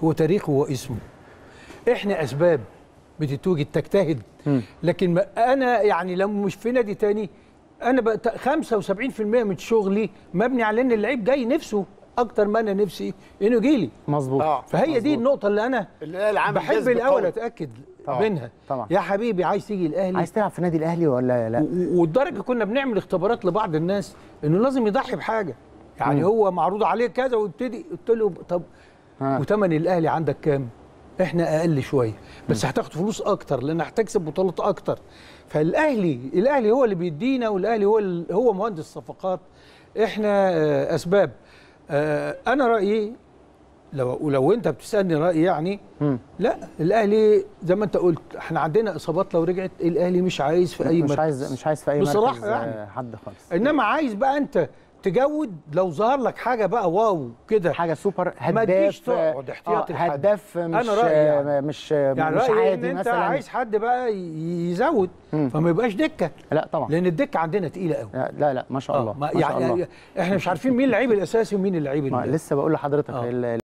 هو تاريخه هو اسمه احنا اسباب بتتوجد تجتهد لكن ما انا يعني لو مش في نادي تاني انا بقى 75% من شغلي مبني على ان اللعيب جاي نفسه اكتر ما انا نفسي انه يجي لي مظبوط اه فهي دي النقطه اللي انا اللي العامل بحب جذب الاول قوي. اتاكد طبعاً. منها طبعاً. يا حبيبي عايز تيجي الاهلي عايز تلعب في النادي الاهلي ولا لا و- والدرجه كنا بنعمل اختبارات لبعض الناس انه لازم يضحي بحاجه يعني مم. هو معروض عليه كذا ويبتدي قلت له طب ها. وتمن الاهلي عندك كام احنا اقل شويه بس هتاخد فلوس اكتر لان هتكسب بطولات اكتر فالاهلي الاهلي هو اللي بيدينا والاهلي هو ال- هو مهندس صفقات احنا آه، اسباب آه، انا رايي لو ولو انت بتسالني رايي يعني مم. لا الاهلي زي ما انت قلت احنا عندنا اصابات لو رجعت الاهلي مش عايز في اي مش مركز عايز مش عايز في اي بصراحة مركز يعني. آه، حد خالص انما عايز بقى انت تجود لو ظهر لك حاجه بقى واو كده حاجه سوبر ما تجيش هداف تقعد آه، احتياطي لحد. هداف مش أنا رأيي يعني. آه، مش يعني مش رايي ان عادي انت مثلا عايز حد بقى ي- يزود مم. فما يبقاش دكه لا طبعا لان الدكه عندنا تقيله قوي لا لا, لا ما شاء الله ما ما شاء يعني الله احنا مش عارفين مين اللعيب الاساسي ومين اللعيب ما ال- لسه بقول لحضرتك آه. ال-